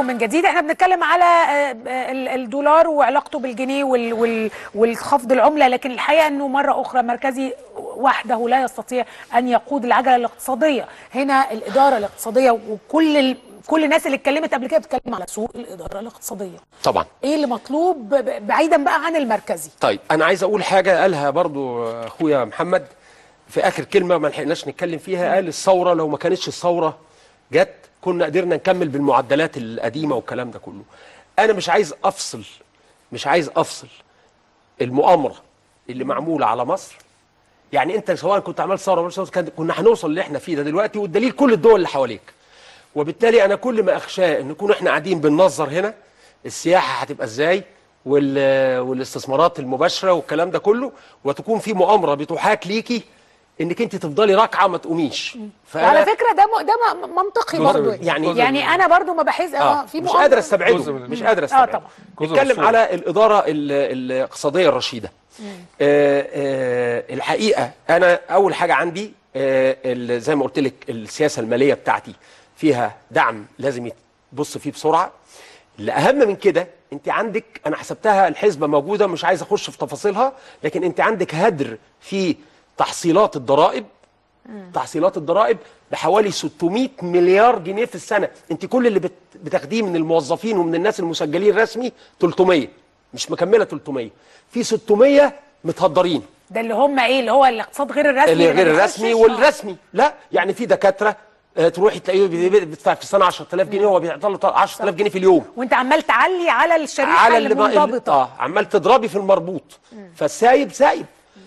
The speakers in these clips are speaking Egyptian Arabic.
بكم من جديد احنا بنتكلم على آه، آه، ال- الدولار وعلاقته بالجنيه وال- وال- والخفض العمله لكن الحقيقه انه مره اخرى مركزي وحده لا يستطيع ان يقود العجله الاقتصاديه هنا الاداره الاقتصاديه وكل ال... كل الناس اللي اتكلمت قبل كده بتتكلم على سوق الاداره الاقتصاديه طبعا ايه اللي مطلوب ب- ب- بعيدا بقى عن المركزي طيب انا عايز اقول حاجه قالها برضو اخويا محمد في اخر كلمه ما لحقناش نتكلم فيها قال الثوره لو ما كانتش الثوره جت كنا قدرنا نكمل بالمعدلات القديمه والكلام ده كله انا مش عايز افصل مش عايز افصل المؤامره اللي معموله على مصر يعني انت سواء كنت عملت ثوره ولا مش ثورة، كان- كنا هنوصل اللي احنا فيه ده دلوقتي والدليل كل الدول اللي حواليك وبالتالي انا كل ما اخشاه ان نكون احنا قاعدين بننظر هنا السياحه هتبقى ازاي وال- والاستثمارات المباشره والكلام ده كله وتكون في مؤامره بتحاك ليكي انك انت تفضلي راكعه ما تقوميش وعلى فكره ده م... ده م... منطقي جزء برضه من- يعني- جزء يعني من- انا برضو ما بحس اه في مش مؤامرة. قادر استبعده جزء من- مش قادر آه استبعده طبعا. جزء من نتكلم الصورة. على الاداره ال- الاقتصاديه الرشيده آه آه الحقيقه انا اول حاجه عندي آه ال- زي ما قلت لك السياسه الماليه بتاعتي فيها دعم لازم يتبص فيه بسرعه الاهم من كده انت عندك انا حسبتها الحسبه موجوده مش عايز اخش في تفاصيلها لكن انت عندك هدر في تحصيلات الضرائب تحصيلات الضرائب بحوالي 600 مليار جنيه في السنه انت كل اللي بت- بتاخديه من الموظفين ومن الناس المسجلين رسمي 300 مش مكمله 300 في 600 متهدرين ده اللي هم ايه اللي هو الاقتصاد غير الرسمي اللي اللي غير ما الرسمي بيخشش. والرسمي لا يعني في دكاتره آه، تروحي تلاقيه بي- بي- بيدفع في السنه 10000 جنيه هو بيعطل 10000 جنيه في اليوم وانت عمال تعلي على الشريحه على اللي ما- منضبطه اه عمال تضربي في المربوط فالسايب سايب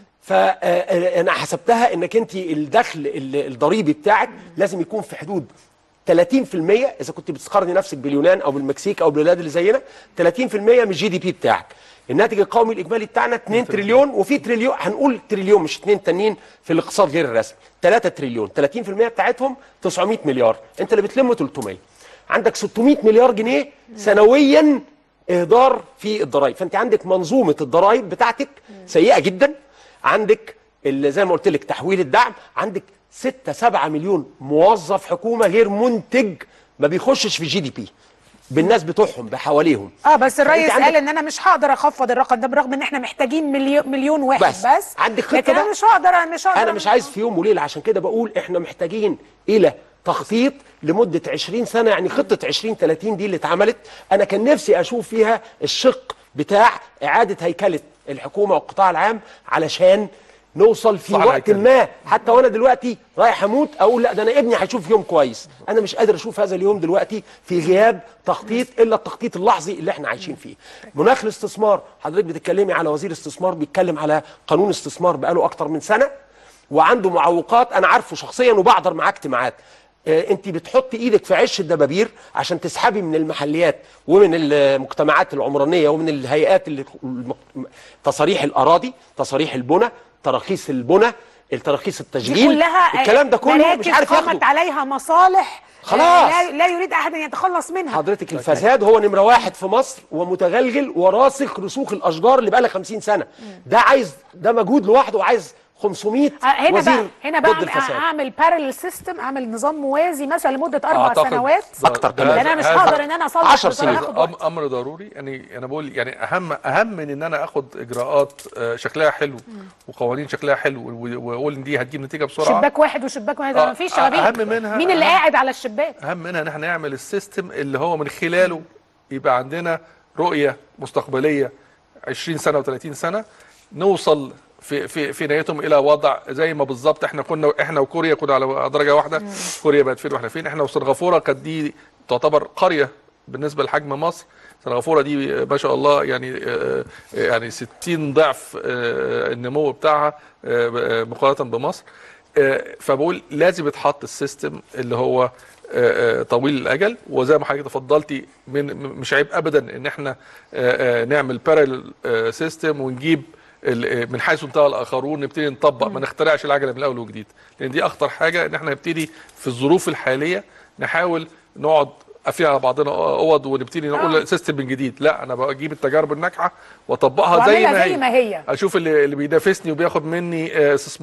فانا حسبتها انك انت الدخل ال- الضريبي بتاعك لازم يكون في حدود 30% اذا كنت بتقارني نفسك باليونان او بالمكسيك او بالبلاد اللي زينا 30% من الجي دي بي بتاعك الناتج القومي الاجمالي بتاعنا 2 تريليون وفي تريليون هنقول تريليون مش 2 تانيين في الاقتصاد غير الرسمي 3 تريليون 30% بتاعتهم 900 مليار انت اللي بتلم 300 عندك 600 مليار جنيه سنويا اهدار في الضرائب فانت عندك منظومه الضرائب بتاعتك سيئه جدا عندك اللي زي ما قلت لك تحويل الدعم عندك 6 7 مليون موظف حكومه غير منتج ما بيخشش في جي دي بي بالناس بتوعهم بحواليهم اه بس الرئيس فأنت قال عندك- ان انا مش هقدر اخفض الرقم ده برغم ان احنا محتاجين مليون مليون واحد بس. بس, بس. عندك خطة لكن انا بقى؟ مش هقدر انا مش هقدر انا مش عايز في يوم وليله عشان كده بقول احنا محتاجين الى تخطيط لمده 20 سنه يعني خطه 20 30 دي اللي اتعملت انا كان نفسي اشوف فيها الشق بتاع اعاده هيكله الحكومه والقطاع العام علشان نوصل في صح وقت الهيكلة. ما حتى وانا دلوقتي رايح اموت اقول لا ده انا ابني هيشوف يوم كويس انا مش قادر اشوف هذا اليوم دلوقتي في غياب تخطيط الا التخطيط اللحظي اللي احنا عايشين فيه مناخ الاستثمار حضرتك بتتكلمي على وزير استثمار بيتكلم على قانون استثمار بقاله اكتر من سنه وعنده معوقات انا عارفه شخصيا وبحضر معاه اجتماعات آه، انت بتحطي ايدك في عش الدبابير عشان تسحبي من المحليات ومن المجتمعات العمرانيه ومن الهيئات اللي الم- تصاريح الاراضي تصاريح البنى تراخيص البنى التراخيص دي التجميل كلها الكلام ده كله مراكز مش عارف قامت ياخده عليها مصالح آه، خلاص. لا, لا يريد احد ان يتخلص منها حضرتك الفساد هو نمره واحد في مصر ومتغلغل وراسخ رسوخ الاشجار اللي بقى لها 50 سنه ده عايز ده مجهود لوحده وعايز 500 آه، هنا وزير بقى هنا بقى ضد الفساد اعمل بارل سيستم اعمل نظام موازي مثلا لمده اربع أعتقد سنوات ده- أكتر ده- كمان. لان انا مش هذا- هقدر ان انا اصلح 10 بسرعة، سنين. هاخد وقت. أم- امر ضروري يعني انا بقول يعني اهم اهم من ان انا اخد اجراءات آه، شكلها حلو وقوانين شكلها حلو و- واقول ان دي هتجيب نتيجه بسرعه شباك واحد وشباك واحد آه، ما فيش أهم شبابيك منها- مين اللي أهم- قاعد على الشباك اهم منها ان احنا نعمل السيستم اللي هو من خلاله يبقى عندنا رؤيه مستقبليه 20 سنه و30 سنه نوصل في في في نهايتهم الى وضع زي ما بالظبط احنا كنا احنا وكوريا كنا على درجه واحده كوريا بقت فين واحنا فين احنا وسنغافوره كانت دي تعتبر قريه بالنسبه لحجم مصر سنغافوره دي ما شاء الله يعني آه، يعني 60 ضعف آه، النمو بتاعها آه، مقارنه بمصر آه، فبقول لازم يتحط السيستم اللي هو آه، آه، طويل الاجل وزي ما حضرتك تفضلتي من م- مش عيب ابدا ان احنا آه، آه، نعمل بارل سيستم ونجيب ال- آه، من حيث انتهى الاخرون نبتدي نطبق ما نخترعش العجله من الاول وجديد لان دي اخطر حاجه ان احنا نبتدي في الظروف الحاليه نحاول نقعد قافلين على بعضنا اوض ونبتدي نقول آه. سيستم من جديد لا انا بجيب التجارب الناجحه واطبقها زي وأعملها ما زي هي ما هي. اشوف اللي اللي بينافسني وبياخد مني آه، استثمارات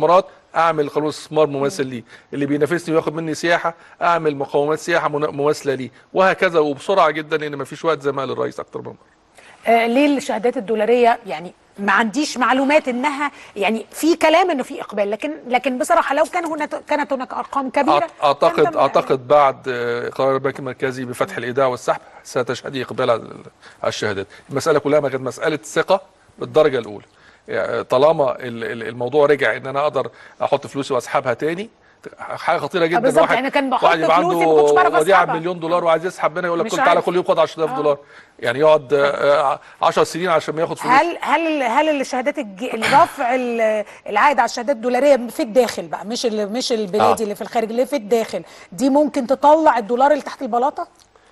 اعمل قانون استثمار مماثل ليه اللي بينافسني وياخد مني سياحه اعمل مقومات سياحه من- مماثله ليه وهكذا وبسرعه جدا لان ما فيش وقت زي ما قال الرئيس اكتر من مره آه، ليه الشهادات الدولاريه يعني ما عنديش معلومات انها يعني في كلام انه في اقبال لكن لكن بصراحه لو كان هناك كانت هناك ارقام كبيره أعت- اعتقد كان تم- اعتقد بعد آه، قرار البنك المركزي بفتح الايداع والسحب ستشهدي اقبال على على الشهادات المساله كلها ما كانت مساله ثقه بالدرجه الاولى يعني طالما ال- ال- الموضوع رجع ان انا اقدر احط فلوسي واسحبها تاني حاجه خطيره جدا بالظبط، يعني كان بحط واحد يبقى فلوسي ما كنتش بعرف عنده وديعه أسحبها. مليون دولار وعايز يسحب منها يقول لك مش كل تعالى عارف. كل يوم خد 10000 دولار يعني يقعد 10 سنين عشان ما ياخد فلوس هل هل هل الشهادات الج... الرفع ال- العائد على الشهادات الدولاريه في الداخل بقى مش ال... مش البلادي آه. اللي في الخارج اللي في الداخل دي ممكن تطلع الدولار اللي تحت البلاطه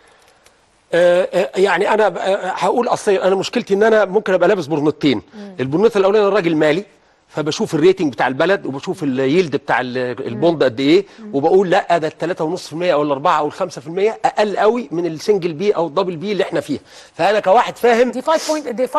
آه، آه، يعني انا آه، هقول اصل انا مشكلتي ان انا ممكن ابقى لابس برنطتين البرنط الاولاني انا راجل مالي فبشوف الريتنج بتاع البلد وبشوف اليلد بتاع ال- البوند قد ايه وبقول لا ده ال 3.5% او ال 4 او ال 5% اقل قوي من السنجل بي او الدبل بي اللي احنا فيها فانا كواحد فاهم دي 5 بوينت دي 5.7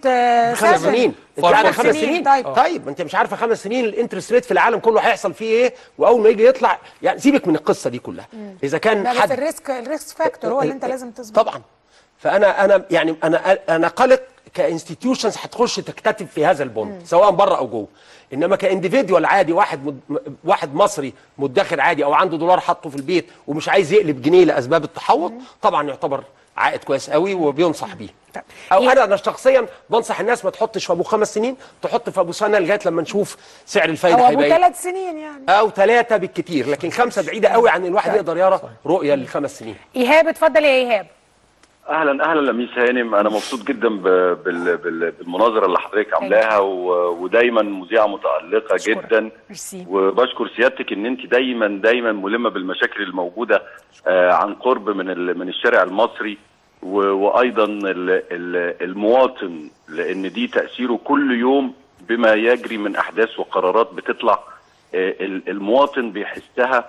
خمس سنين انت فرق عارف خمس خمس سنين، سنين طيب. طيب انت مش عارفه خمس سنين الانترست ريت في العالم كله هيحصل فيه ايه واول ما يجي يطلع يعني سيبك من القصه دي كلها اذا كان لا بس حد الريسك الريسك فاكتور هو اللي انت لازم تثبت طبعا فانا انا يعني انا انا قلق كانستتيوشنز هتخش تكتتب في هذا البوند سواء بره او جوه انما كانديفيدوال عادي واحد مد... م- واحد مصري مدخر عادي او عنده دولار حاطه في البيت ومش عايز يقلب جنيه لاسباب التحوط طبعا يعتبر عائد كويس قوي وبينصح بيه طب. او يعني- انا انا شخصيا بنصح الناس ما تحطش في ابو خمس سنين تحط في ابو سنه لغايه لما نشوف سعر الفايده او ابو هيبقى إيه. ثلاث سنين يعني او ثلاثه بالكتير لكن خمسه بعيده قوي عن الواحد يقدر يرى رؤيه للخمس سنين ايهاب اتفضل يا ايهاب اهلا اهلا لميس هانم انا مبسوط جدا ب- بال- بال- بالمناظره اللي حضرتك عاملاها و- ودايما مذيعه متالقه أشكرك. جدا ميرسي. وبشكر سيادتك ان انت دايما دايما ملمه بالمشاكل الموجوده آه، عن قرب من ال- من الشارع المصري و- وايضا ال- ال- المواطن لان دي تاثيره كل يوم بما يجري من احداث وقرارات بتطلع آه، ال- المواطن بيحسها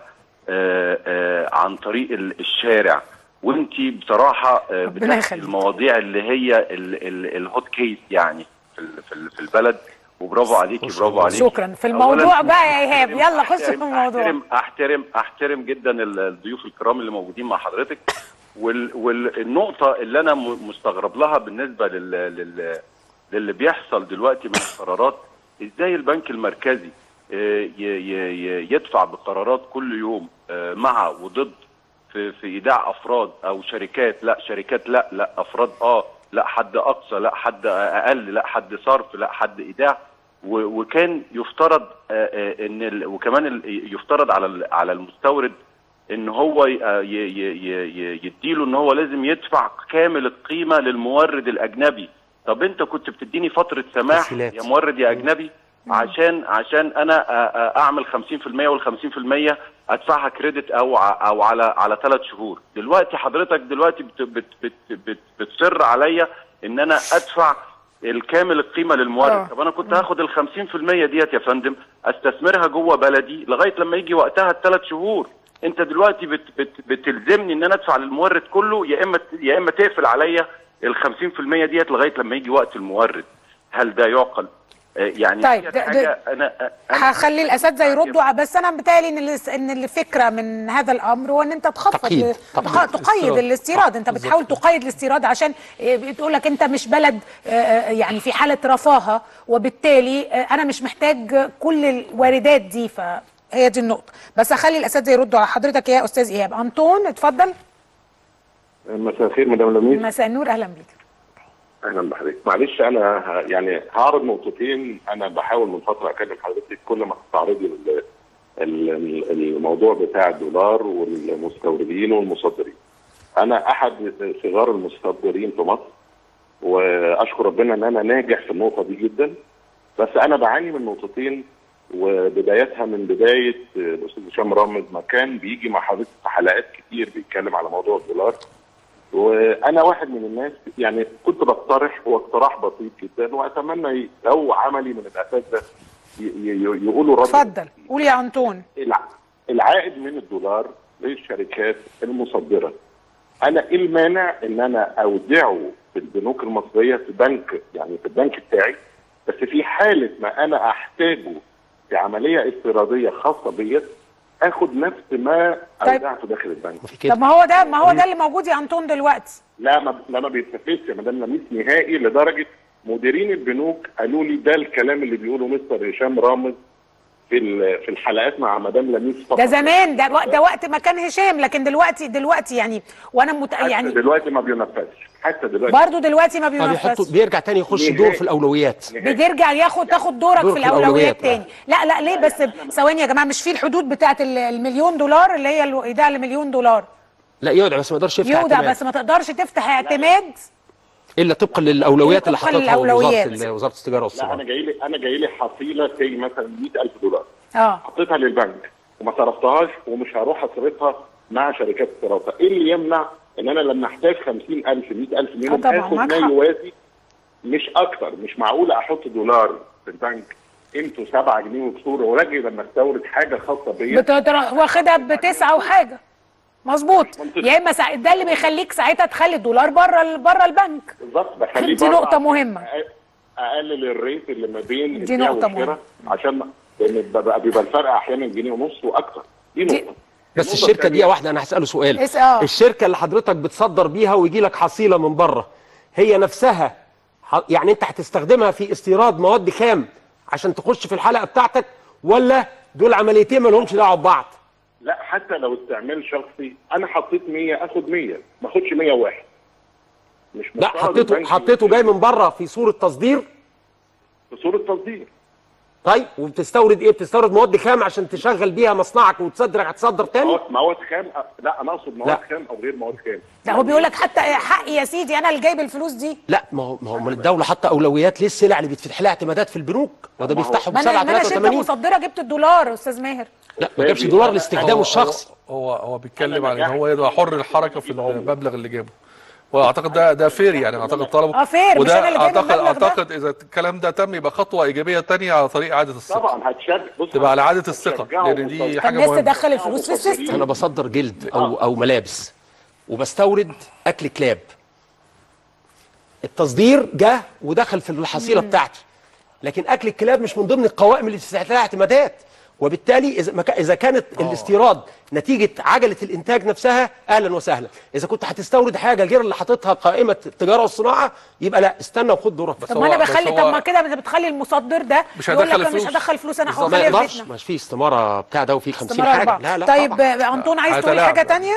آه، آه، عن طريق ال- الشارع وانت بصراحه آه، ربنا بتحكي يخليك. المواضيع اللي هي ال- ال- الهوت كيس يعني في ال- في ال- في البلد وبرافو عليكي برافو عليكي شكرا في الموضوع أولاً بقى يا ايهاب أحترم- يلا خش في أحترم- الموضوع احترم احترم احترم جدا ال- الضيوف الكرام اللي موجودين مع حضرتك وال والنقطه اللي انا م- مستغرب لها بالنسبه لل لل للي بيحصل دلوقتي من القرارات ازاي البنك المركزي آه، ي- ي- ي- يدفع بقرارات كل يوم آه، مع وضد في في ايداع افراد او شركات لا شركات لا لا افراد اه لا حد اقصى لا حد اقل لا حد صرف لا حد ايداع و- وكان يفترض آه، آه، ان ال- وكمان ال- يفترض على ال- على المستورد ان هو ي- آه، ي- ي- ي- يديله ان هو لازم يدفع كامل القيمه للمورد الاجنبي طب انت كنت بتديني فتره سماح تسهيلات. يا مورد يا اجنبي عشان عشان انا آه، آه، اعمل 50% وال 50% ادفعها كريدت او ع- او على على ثلاث شهور دلوقتي حضرتك دلوقتي بت بت بت بت بتصر عليا ان انا ادفع الكامل القيمه للمورد آه. طب انا كنت هاخد ال 50% ديت يا فندم استثمرها جوه بلدي لغايه لما يجي وقتها الثلاث شهور انت دلوقتي بت بت بتلزمني ان انا ادفع للمورد كله يا اما يا اما تقفل عليا ال 50% ديت لغايه لما يجي وقت المورد هل ده يعقل آه، يعني طيب، ديت ده- حاجه ده- انا أنا هخلي الاساتذه يردوا ع- بس انا بتهيألي ان الاس- ان الفكره من هذا الامر هو ان انت تخفض تقييد. ل- تقييد. تخ- تقيد الاستيراد. الاستيراد انت بتحاول تقيد الاستيراد عشان آه، بتقول لك انت مش بلد آه، آه، يعني في حاله رفاهه وبالتالي آه، انا مش محتاج كل الواردات دي فهي دي النقطه بس اخلي الاساتذه يردوا على حضرتك يا استاذ ايهاب انطون اتفضل مساء الخير مدام لميس مساء النور اهلا بيك اهلا بحضرتك معلش انا ه- يعني هعرض نقطتين انا بحاول من فتره اكلم حضرتك كل ما تستعرضي ال- ال- الموضوع بتاع الدولار والمستوردين والمصدرين انا احد صغار المصدرين في مصر واشكر ربنا ان انا ناجح في النقطه دي جدا بس انا بعاني من نقطتين وبدايتها من بدايه الاستاذ هشام رامز ما كان بيجي مع حضرتك في حلقات كتير بيتكلم على موضوع الدولار وانا واحد من الناس يعني كنت بقترح هو اقتراح بسيط جدا واتمنى ي- لو عملي من الاساتذه ي- ي- يقولوا رد اتفضل قول يا انطون الع- العائد من الدولار للشركات المصدره انا ايه المانع ان انا اودعه في البنوك المصريه في بنك يعني في البنك بتاعي بس في حاله ما انا احتاجه في عمليه استيراديه خاصه بيا اخد نفس ما طيب. اودعته داخل البنك في كده طب ما هو ده ما هو ده اللي موجود يا انطون دلوقتي لا ما لا ما بيتنفذش يا مدام لميس نهائي لدرجه مديرين البنوك قالوا لي ده الكلام اللي بيقوله مستر هشام رامز في ال- في الحلقات مع مدام لميس فقط ده زمان ده وق- ده وقت ما كان هشام لكن دلوقتي دلوقتي يعني وانا مت... حتى يعني دلوقتي ما بينفذش حتى دلوقتي برضه دلوقتي ما آه، بيحطوا بينفذش بيرجع تاني يخش دور في الاولويات بترجع ياخد تاخد دورك دورك في في الاولويات الأولويات، تاني لا لا ليه بس ثواني يا جماعه مش في الحدود بتاعت ال- المليون دولار اللي هي الايداع لمليون دولار لا يودع بس ما يقدرش يفتح يودع اعتماد. بس ما تقدرش تفتح اعتماد الا طبقا للاولويات اللي طبقاً حطتها للأولويات. وزاره ال- وزاره التجاره لا والصناعه انا جاي لي انا جاي لي حصيله زي مثلا 100000 دولار اه حطيتها للبنك وما صرفتهاش ومش هروح اصرفها مع شركات الصرافه ايه اللي يمنع ان انا لما احتاج 50000 100000 منهم طبعاً، اخد معاك ما حق. يوازي مش اكتر مش معقول احط دولار في البنك قيمته 7 جنيه وكسور واجي لما استورد حاجه خاصه بيا بتقدر واخدها بتسعة وحاجه مظبوط منطقي. يا اما سا... ده اللي بيخليك ساعتها تخلي الدولار بره بره البنك بالظبط بخليه دي بره نقطة عشان مهمة. أ- اقلل الريت اللي ما بين دي البيع نقطة والشراء مهمة. عشان ما- لان بيبقى بيبقى الفرق احيانا جنيه ونص واكتر دي دي- نقطه بس النقطة الشركه التانية- دي واحده انا هساله سؤال اس- آه. الشركه اللي حضرتك بتصدر بيها ويجي لك حصيله من بره هي نفسها ح- يعني انت هتستخدمها في استيراد مواد خام عشان تخش في الحلقه بتاعتك ولا دول عمليتين ما لهمش دعوه ببعض لا حتى لو استعمال شخصي انا حطيت 100 اخد 100 ما اخدش 101 مش لا مفترض حطيته البنك حطيته جاي من بره في صوره تصدير في صوره تصدير طيب وبتستورد ايه بتستورد مواد خام عشان تشغل بيها مصنعك وتصدر هتصدر تاني مواد مواد خام لا انا اقصد مواد لا. خام او غير مواد خام ده هو بيقول لك حتى حقي يا سيدي انا اللي جايب الفلوس دي لا ما هو ما هو من الدوله حاطه اولويات للسلع اللي بيتفتح لها اعتمادات في البنوك وده ما هو- بيفتحوا ما ب انا 7 ما انا شركه 83 مصدره جبت الدولار استاذ ماهر لا ما جابش دولار لاستخدامه الشخصي هو هو بيتكلم عن ان هو يبقى حر الحركه في المبلغ اللي جابه واعتقد ده ده فير يعني اعتقد طلبه آه، fair، مش وده أنا اللي جايب اعتقد المبلغ ده. اعتقد اذا الكلام ده تم يبقى خطوه ايجابيه تانية على طريق اعاده الثقه طبعا هتشجع بص تبقى على عاده الثقه هتشجعوا لان دي مصدر. حاجه الناس مهمه تدخل الفلوس في السيستم انا بصدر جلد او او ملابس وبستورد اكل كلاب التصدير جه ودخل في الحصيله بتاعتي لكن اكل الكلاب مش من ضمن القوائم اللي بتفتح لها اعتمادات وبالتالي اذا ما كا- اذا كانت الاستيراد نتيجه عجله الانتاج نفسها اهلا وسهلا اذا كنت هتستورد حاجه غير اللي حاططها قائمه التجاره والصناعه يبقى لا استنى وخد دورك بس طب هو- ما انا بس بخلي هو- طب ما كده انت بتخلي المصدر ده مش يقول هيدخل لك مش الفلوس. هدخل فلوس انا بالظبط. ما هخليها في يقدرش بيتنا مش في استماره بتاع ده وفي 50 استمرار حاجه أربعة. لا لا طيب طبعا. آه، انطون عايز تقول هيتلاعب. حاجه تانية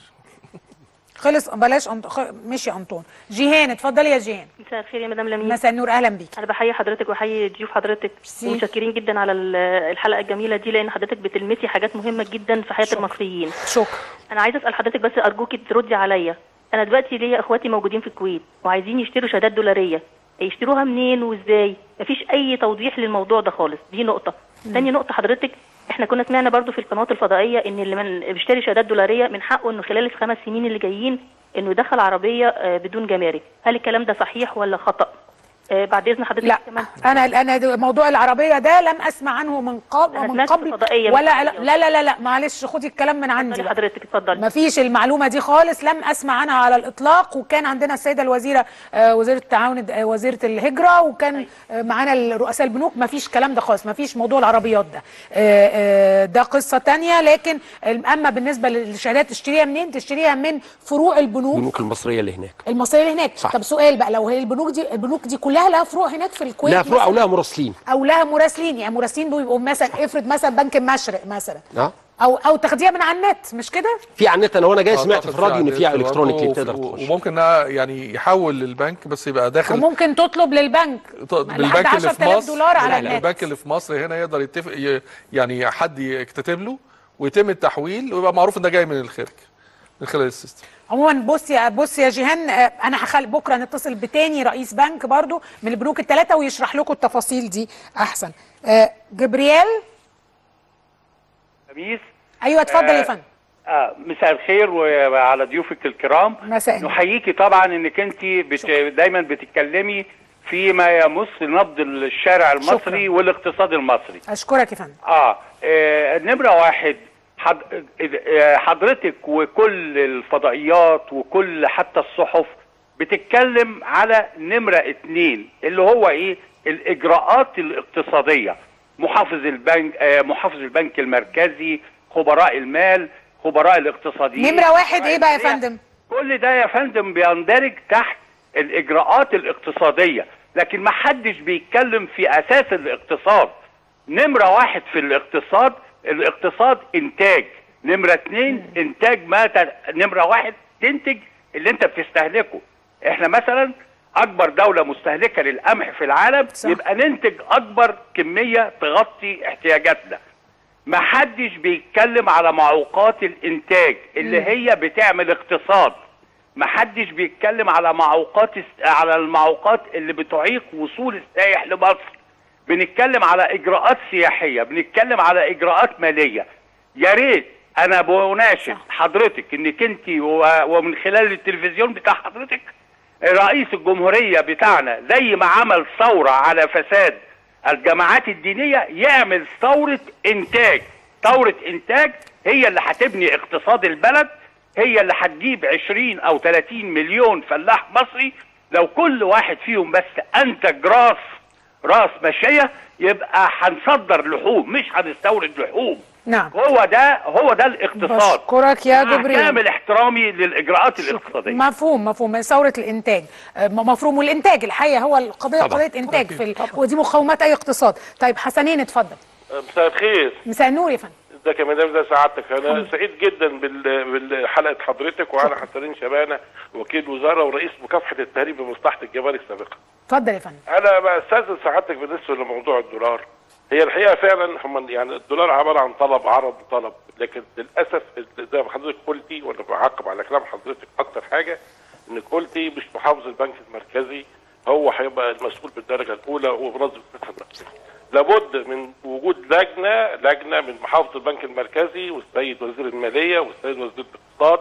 خلص بلاش أنط... خ... مشي انطون جيهان اتفضلي يا جيهان مساء الخير يا مدام لميس مساء النور اهلا بيكي انا بحيي حضرتك وبحيي ضيوف حضرتك ميرسي. ومتشكرين جدا على ال- الحلقه الجميله دي لان حضرتك بتلمسي حاجات مهمه جدا في حياه المصريين شكرا انا عايزه اسال حضرتك بس ارجوكي تردي عليا انا دلوقتي ليا اخواتي موجودين في الكويت وعايزين يشتروا شهادات دولاريه يشتروها منين وازاي مفيش اي توضيح للموضوع ده خالص دي نقطه تاني نقطه حضرتك احنا كنا سمعنا برضو في القنوات الفضائيه ان اللي من بيشتري شهادات دولاريه من حقه انه خلال الخمس سنين اللي جايين انه يدخل عربيه آه، بدون جمارك هل الكلام ده صحيح ولا خطا آه، بعد اذن حضرتك لا كمان انا انا دو- موضوع العربيه ده لم اسمع عنه من قبل أنا من سمعت قبل فضائية ولا من لا لا لا, لا معلش خدي الكلام من عندي اتفضلي بقى. حضرتك اتفضلي ما فيش المعلومه دي خالص لم اسمع عنها على الاطلاق وكان عندنا السيده الوزيره آه، وزيره التعاون الد- آه، وزيره الهجره وكان آه، معانا رؤساء البنوك ما فيش الكلام ده خالص ما فيش موضوع العربيات ده آه، آه، ده قصه تانية لكن اما بالنسبه للشهادات تشتريها منين تشتريها من فروع البنوك البنوك المصريه اللي هناك المصريه اللي هناك صح. طب سؤال بقى لو هي البنوك دي البنوك دي كلها لها فروع هناك في الكويت لها فروع او مثلاً؟ لها مراسلين او لها مراسلين يعني مراسلين بيبقوا مثلا افرض مثلا بنك المشرق مثلا اه او او تاخديها من على النت مش كده في على النت انا وانا جاي سمعت أعتقد في الراديو ان عدد فيها برضه الكترونيكلي وف- تقدر و- تخش وممكن انها يعني يحول للبنك بس يبقى داخل وممكن تطلب للبنك ط- لحد بالبنك اللي في 10,000 مصر دولار على لا، لا، النت البنك اللي في مصر هنا يقدر يتفق ي- يعني حد يكتتب له ويتم التحويل ويبقى معروف ان ده جاي من الخارج من خلال السيستم عموما بص يا بص يا جيهان آه، انا هخلي بكره نتصل بتاني رئيس بنك برضو من البنوك الثلاثه ويشرح لكم التفاصيل دي احسن آه، جبريال خميس ايوه اتفضل يا آه، فندم آه مساء الخير وعلى ضيوفك الكرام مساء النور. نحييكي طبعا انك انت بت... دايما بتتكلمي فيما يمس نبض الشارع المصري شكراً. والاقتصاد المصري اشكرك يا فندم اه, آه نمره واحد حض... آه، حضرتك وكل الفضائيات وكل حتى الصحف بتتكلم على نمره اتنين اللي هو ايه الاجراءات الاقتصاديه محافظ البنك آه، محافظ البنك المركزي خبراء المال خبراء الاقتصاديين نمره واحد خبراء ايه بقى يا المالية. فندم كل ده يا فندم بيندرج تحت الاجراءات الاقتصاديه لكن ما حدش بيتكلم في اساس الاقتصاد نمره واحد في الاقتصاد الاقتصاد انتاج نمره اتنين انتاج ما ت... نمره واحد تنتج اللي انت بتستهلكه احنا مثلا اكبر دوله مستهلكه للقمح في العالم صح. يبقى ننتج اكبر كميه تغطي احتياجاتنا ما حدش بيتكلم على معوقات الانتاج اللي هي بتعمل اقتصاد ما حدش بيتكلم على معوقات على المعوقات اللي بتعيق وصول السائح لمصر بنتكلم على اجراءات سياحيه بنتكلم على اجراءات ماليه يا ريت انا بناشد حضرتك انك انت و- ومن خلال التلفزيون بتاع حضرتك رئيس الجمهوريه بتاعنا زي ما عمل ثوره على فساد الجماعات الدينيه يعمل ثوره انتاج ثوره انتاج هي اللي هتبني اقتصاد البلد هي اللي هتجيب 20 او 30 مليون فلاح مصري لو كل واحد فيهم بس انتج راس راس ماشيه يبقى هنصدر لحوم مش هنستورد لحوم نعم هو ده هو ده الاقتصاد بشكرك يا مع جبريل كامل احترامي للاجراءات الاقتصاديه مفهوم مفهوم ثوره الانتاج آه، م- مفهوم والانتاج الحقيقه هو القضيه طبعاً. قضيه انتاج في ال... ودي مقومات اي اقتصاد طيب حسنين اتفضل مساء الخير مساء النور يا فندم ازيك يا مدام ده سعادتك انا سعيد جدا بال- بالحلقه حضرتك وانا حسنين شبانه وكيل وزاره ورئيس مكافحه التهريب بمصلحه الجمارك سابقا اتفضل يا فندم انا بستاذن سعادتك بالنسبه لموضوع الدولار هي الحقيقه فعلا هم يعني الدولار عباره عن طلب عرض وطلب لكن للاسف زي ما حضرتك قلتي وانا بعقب على كلام حضرتك اكتر حاجه انك قلتي مش محافظ البنك المركزي هو هيبقى المسؤول بالدرجه الاولى ومنظم الفلوس المركزي لابد من وجود لجنه لجنه من محافظ البنك المركزي والسيد وزير الماليه والسيد وزير الاقتصاد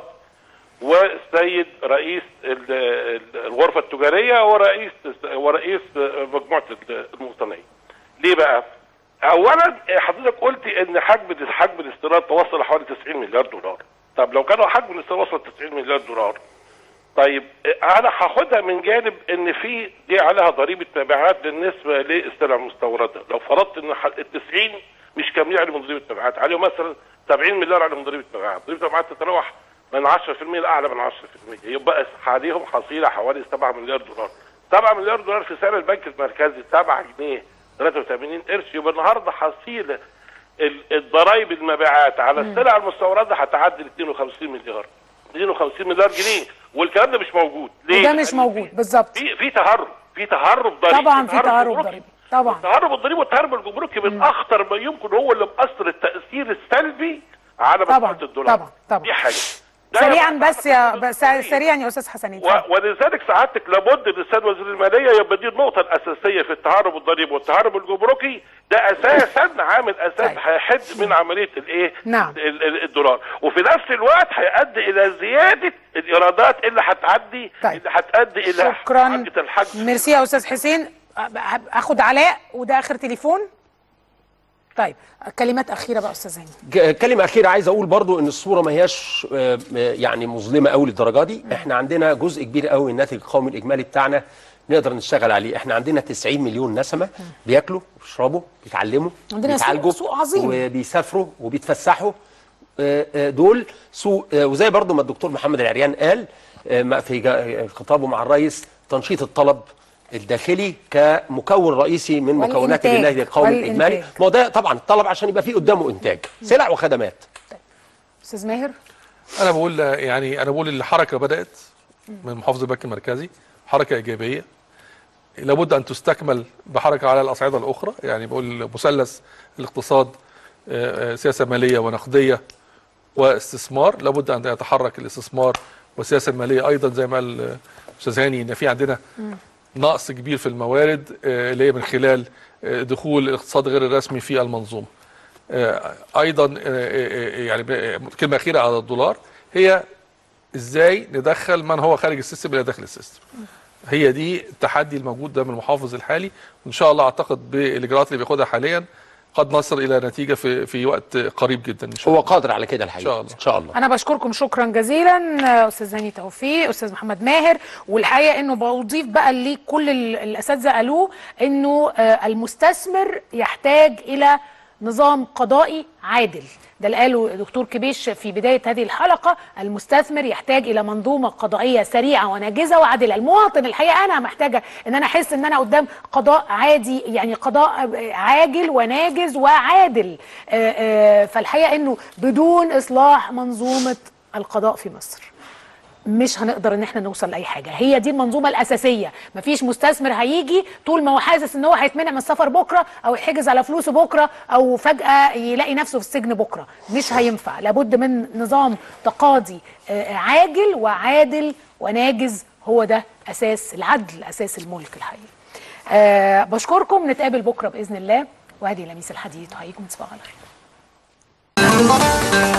والسيد رئيس ال- ال- الغرفه التجاريه ورئيس ورئيس مجموعه المواطنيه. ليه بقى؟ اولا حضرتك قلت ان حجم حجم الاستيراد توصل لحوالي 90 مليار دولار. طب لو كانوا حجم الاستيراد وصل 90 مليار دولار طيب انا هاخدها من جانب ان في دي عليها ضريبه تبعات بالنسبه للسلع المستورده، لو فرضت ان ح- ال 90 مش كاملين عليهم ضريبه تبعات، عليهم مثلا 70 مليار عليهم ضريبه تبعات، ضريبه تبعات تتراوح من 10% لاعلى من 10%، يبقى عليهم حصيله حوالي 7 مليار دولار. 7 مليار دولار في سعر البنك المركزي 7 جنيه 83 قرش يبقى النهارده حصيله ال- الضرايب المبيعات على السلع المستورده هتعدي ال 52 مليار 52 مليار جنيه والكلام ده مش موجود ليه؟ وده مش لأن موجود بالظبط في في تهرب في تهرب ضريبي طبعا في تهرب جمركي. ضريبي طبعا التهرب الضريبي والتهرب الجمركي من اخطر ما يمكن هو اللي مؤثر التاثير السلبي على طبعاً، مساله الدولار طبعاً، طبعاً. دي حاجه ده سريعا يبقى بس يا تعرف بس القضية. سريعا يا استاذ حسنين و- ولذلك سعادتك لابد ان السيد وزير الماليه يبقى دي النقطه الاساسيه في التهرب الضريبي والتهرب الجمركي ده اساسا عامل اساس طيب. هيحد من عمليه الايه؟ نعم. ال- ال- الدولار وفي نفس الوقت هيؤدي الى زياده الايرادات اللي هتعدي طيب. اللي هتؤدي الى شكرا حركه الحجم ميرسي يا استاذ حسين أ- اخد علاء وده اخر تليفون طيب كلمات اخيره بقى استاذ هاني ج- كلمة أخيرة عايز أقول برضو إن الصورة ما هياش آه، آه، يعني مظلمة أوي للدرجة دي، إحنا عندنا جزء كبير أوي من الناتج القومي الإجمالي بتاعنا نقدر نشتغل عليه، إحنا عندنا 90 مليون نسمة بياكلوا بيشربوا بيتعلموا عندنا سوق- بيتعالجوا سوق عظيم. وبيسافروا وبيتفسحوا آه، آه، دول سوق آه، وزي برضو ما الدكتور محمد العريان قال آه، ما في جا- خطابه مع الرئيس تنشيط الطلب الداخلي كمكون رئيسي من مكونات والإنتاج. الناتج القومي الاجمالي والإنتاج. ما هو ده طبعا الطلب عشان يبقى فيه قدامه انتاج سلع وخدمات استاذ ماهر انا بقول يعني انا بقول الحركه بدات من محافظ البنك المركزي حركه ايجابيه لابد ان تستكمل بحركه على الاصعده الاخرى يعني بقول مثلث الاقتصاد آه، آه، سياسه ماليه ونقديه واستثمار لابد ان يتحرك الاستثمار والسياسه الماليه ايضا زي ما قال آه، استاذ هاني ان في عندنا نقص كبير في الموارد آه، اللي هي من خلال آه، دخول الاقتصاد غير الرسمي في المنظومه آه، ايضا آه، آه، آه، يعني ب- كلمه اخيره على الدولار هي ازاي ندخل من هو خارج السيستم الى داخل السيستم هي دي التحدي الموجود ده من المحافظ الحالي وان شاء الله اعتقد بالاجراءات اللي بياخدها حاليا قد نصل الى نتيجه في في وقت قريب جدا ان شاء هو الله قادر على كده الحقيقه إن شاء الله. ان شاء الله انا بشكركم شكرا جزيلا آه، استاذ هاني توفيق استاذ محمد ماهر والحقيقه انه بضيف بقى اللي كل ال- الاساتذه قالوه انه آه، المستثمر يحتاج الى نظام قضائي عادل ده اللي قاله دكتور كبيش في بدايه هذه الحلقه المستثمر يحتاج الى منظومه قضائيه سريعه وناجزه وعادله المواطن الحقيقه انا محتاجه ان انا احس ان انا قدام قضاء عادي يعني قضاء عاجل وناجز وعادل آه، آه، فالحقيقه انه بدون اصلاح منظومه القضاء في مصر مش هنقدر ان احنا نوصل لاي حاجه هي دي المنظومه الاساسيه مفيش مستثمر هيجي طول ما هو حاسس ان هو هيتمنع من السفر بكره او يحجز على فلوسه بكره او فجاه يلاقي نفسه في السجن بكره مش هينفع لابد من نظام تقاضي آه، عاجل وعادل وناجز هو ده اساس العدل اساس الملك الحقيقي أه بشكركم نتقابل بكره باذن الله وهذه لميس الحديث وهيكم تصبحوا على خير